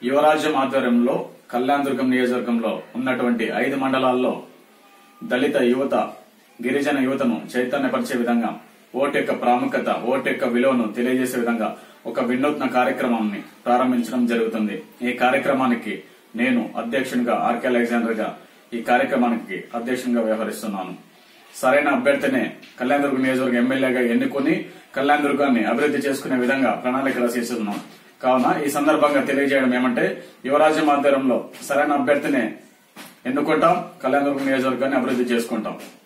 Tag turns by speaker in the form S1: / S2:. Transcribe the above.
S1: యువరాజ్యం ఆధ్వర్యంలో కళ్యాణదుర్గం నియోజకవర్గంలో ఉన్నటువంటి ఐదు మండలాల్లో దళిత యువత గిరిజన యువతను చైతన్యపరిచే విధంగా ఓటు యొక్క ప్రాముఖ్యత ఓటు యొక్క విలువను తెలియజేసే విధంగా ఒక వినూత్న కార్యక్రమాన్ని ప్రారంభించడం జరుగుతుంది ఈ కార్యక్రమానికి నేను అధ్యక్షునిగా ఆర్కే అలెగ్జాండర్ గా ఈ కార్యక్రమానికి అధ్యక్షునిగా వ్యవహరిస్తున్నాను సరైన అభ్యర్థినే కళ్యాణదుర్గం నియోజకవర్గ ఎమ్మెల్యేగా ఎన్నుకుని కళ్యాణదుర్గాన్ని అభివృద్ధి చేసుకునే విధంగా ప్రణాళిక రచిస్తున్నాం కావున ఈ సందర్భంగా తెలియజేయడం ఏమంటే యువరాజ్యం ఆధ్వర్యంలో సరైన అభ్యర్థినే ఎన్నుకుంటాం కళ్యాణదుర్గం నియోజకవర్గాన్ని అభివృద్ధి చేసుకుంటాం